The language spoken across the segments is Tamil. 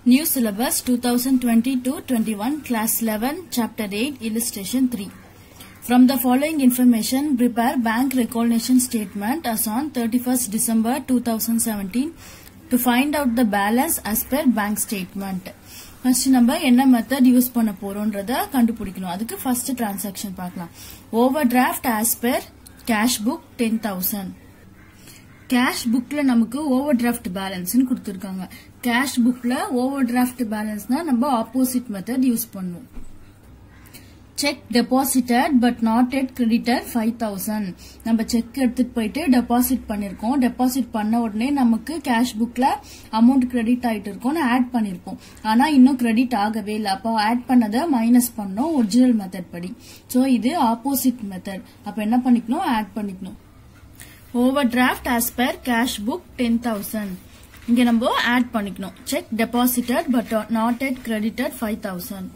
New syllabus 2020-21 class 11 chapter 8 illustration 3 From the following information prepare bank recognition statement as on 31st December 2017 to find out the balance as per bank statement first நம்ம என்ன மெத்தட் யூஸ் பண்ண போறோம்ன்றத கண்டுபிடிக்கணும் அதுக்கு ஃபர்ஸ்ட் டிரான்சாக்ஷன் பார்க்கலாம் overdraft as per cash book ten thousand cash புக்ல நமக்கு ஓவர் டிராஃப்ட் பேலன்ஸ்னு கொடுத்துருக்காங்க கேஷ் புக்ல ஓவர் டிராஃப்ட் பேலன்ஸ்னா நம்ம ஆப்போசிட் மெத்தட் யூஸ் பண்ணுவோம் cheque deposited but not yet creditor five thousand நம்ம செக் எடுத்துட்டு போயிட்டு டெபாசிட் பண்ணிருக்கோம் டெபாசிட் பண்ண உடனே நமக்கு கேஷ் புக்ல அமௌண்ட் கிரெடிட் ஆயிட்டு இருக்கோம்னு ஆட் பண்ணிருப்போம் ஆனா இன்னும் கிரெடிட் ஆகவே இல்லை அப்போ ஆட் பண்ணதை மைனஸ் பண்ணோம் ஒரிஜினல் மெத்தட் படி ஸோ இது ஆப்போசிட் மெத்தட் அப்ப என்ன பண்ணிக்கணும் ஆட் பண்ணிக்கணும் overdraft as per cash book ten thousand இங்க நம்ம ஆட் பண்ணிக்கணும் cheque deposited but not yet credited five thousand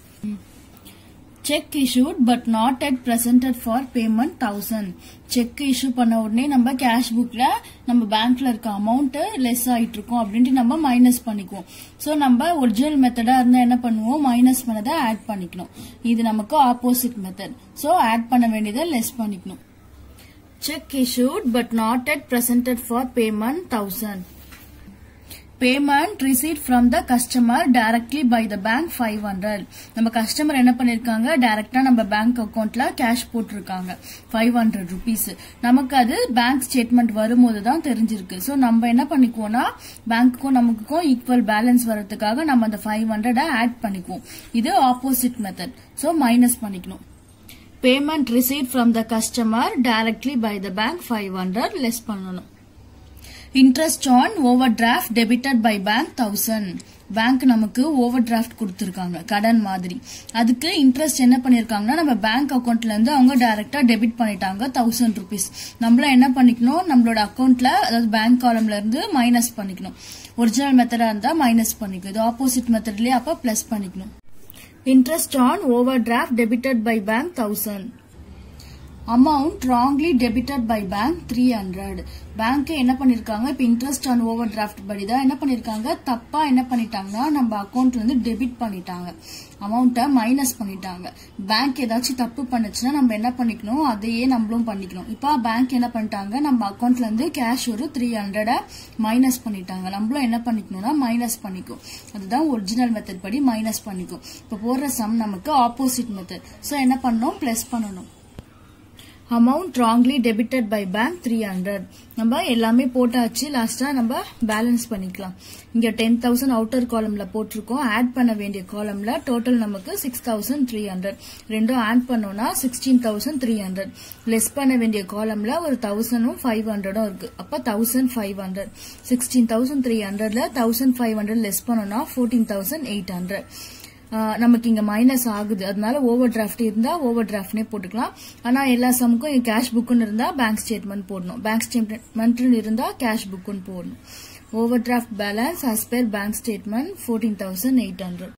cheque issued but not yet presented for payment thousand cheque issue பண்ண உடனே நம்ம கேஷ் புக்ல நம்ம பேங்க்ல இருக்க அமௌண்ட் லெஸ் ஆயிட்டு இருக்கோம் அப்படின்ட்டு நம்ம மைனஸ் பண்ணிக்குவோம் ஸோ நம்ம ஒரிஜினல் மெத்தடா இருந்தா என்ன பண்ணுவோம் மைனஸ் பண்ணதை ஆட் பண்ணிக்கணும் இது நமக்கு ஆப்போசிட் மெத்தட் ஸோ ஆட் பண்ண வேண்டியதை லெஸ் பண்ணிக்கணும் cheque issued but not yet presented for payment thousand payment receipt from the customer directly by the bank five hundred நம்ம கஸ்டமர் என்ன பண்ணிருக்காங்க டைரக்டா நம்ம பேங்க் அக்கௌண்ட்ல கேஷ் போட்டிருக்காங்க ஃபைவ் ஹண்ட்ரட் ருபீஸ் நமக்கு அது பேங்க் ஸ்டேட்மெண்ட் வரும்போது தான் தெரிஞ்சிருக்கு ஸோ நம்ம என்ன பண்ணிக்குவோம்னா பேங்க்குக்கும் நமக்கும் ஈக்குவல் பேலன்ஸ் வர்றதுக்காக நம்ம அந்த ஃபைவ் ஹண்ட்ரட் ஆட் பண்ணிக்குவோம் இது ஆப்போசிட் மெத்தட் ஸோ மைனஸ் பண்ணிக்கணும் payment receipt from the customer directly by the bank five hundred less பண்ணணும் interest on overdraft debited by bank thousand bank நமக்கு ஓவர் டிராஃப்ட் கொடுத்துருக்காங்க கடன் மாதிரி அதுக்கு இன்ட்ரெஸ்ட் என்ன பண்ணிருக்காங்கன்னா நம்ம பேங்க் அக்கௌண்ட்ல இருந்து அவங்க டைரக்டா டெபிட் பண்ணிட்டாங்க தௌசண்ட் ருபீஸ் நம்மள என்ன பண்ணிக்கணும் நம்மளோட அக்கௌண்ட்ல அதாவது பேங்க் காலம்ல இருந்து மைனஸ் பண்ணிக்கணும் ஒரிஜினல் மெத்தடா இருந்தா மைனஸ் பண்ணிக்கணும் இது ஆப்போசிட் மெத்தட்லயே அப்ப பிளஸ் பண்ணிக்கணும் interest on overdraft debited by bank thousand amount wrongly debited by bank three hundred bank என்ன பண்ணிருக்காங்க இப்ப இன்ட்ரெஸ்ட் ஆன் ஓவர் டிராஃப்ட் படி தான் என்ன பண்ணிருக்காங்க தப்பா என்ன பண்ணிட்டாங்கன்னா நம்ம அக்கௌண்ட்ல இருந்து டெபிட் பண்ணிட்டாங்க அமௌண்ட்டை மைனஸ் பண்ணிட்டாங்க பேங்க் ஏதாச்சும் தப்பு பண்ணுச்சுன்னா நம்ம என்ன பண்ணிக்கணும் அதையே நம்மளும் பண்ணிக்கணும் இப்போ பேங்க் என்ன பண்ணிட்டாங்க நம்ம அக்கௌண்ட்ல இருந்து கேஷ் ஒரு த்ரீ ஹண்ட்ரட மைனஸ் பண்ணிட்டாங்க நம்மளும் என்ன பண்ணிக்கணும்னா மைனஸ் பண்ணிக்கும் அதுதான் ஒரிஜினல் மெத்தட் படி மைனஸ் பண்ணிக்கும் இப்போ போடுற சம் நமக்கு ஆப்போசிட் மெத்தட் ஸோ என்ன பண்ணணும் பிளஸ் பண்ணணும் amount wrongly debited by bank three hundred நம்ம எல்லாமே போட்டாச்சு லாஸ்டா நம்ம பேலன்ஸ் பண்ணிக்கலாம் இங்க டென் தௌசண்ட் அவுட்டர் காலம்ல போட்டிருக்கோம் ஆட் பண்ண வேண்டிய காலம்ல டோட்டல் நமக்கு சிக்ஸ் தௌசண்ட் த்ரீ ஹண்ட்ரட் ரெண்டும் ஆட் பண்ணோம்னா sixteen thousand three hundred less பண்ண வேண்டிய காலம்ல ஒரு தௌசண்டும் ஃபைவ் ஹண்ட்ரடும் இருக்கு அப்ப thousand five hundred sixteen thousand three ஹண்ட்ரட்ல தௌசண்ட் ஃபைவ் ஹண்ட்ரட் லெஸ் பண்ணோம்னா ஃபோர்டீன் தௌசண்ட் எயிட் ஹண்ட்ரட் நமக்கு இங்க மைனஸ் ஆகுது அதனால ஓவர் டிராஃப்ட் இருந்தா ஓவர் டிராஃப்ட்னே போட்டுக்கலாம் ஆனா எல்லா சமுக்கும் கேஷ் புக்குன்னு இருந்தா பேங்க் ஸ்டேட்மெண்ட் போடணும் பேங்க் ஸ்டேட்மெண்ட் இருந்தா கேஷ் புக்குன்னு போடணும் over overdraft balance as per bank statement fourteen thousand eight hundred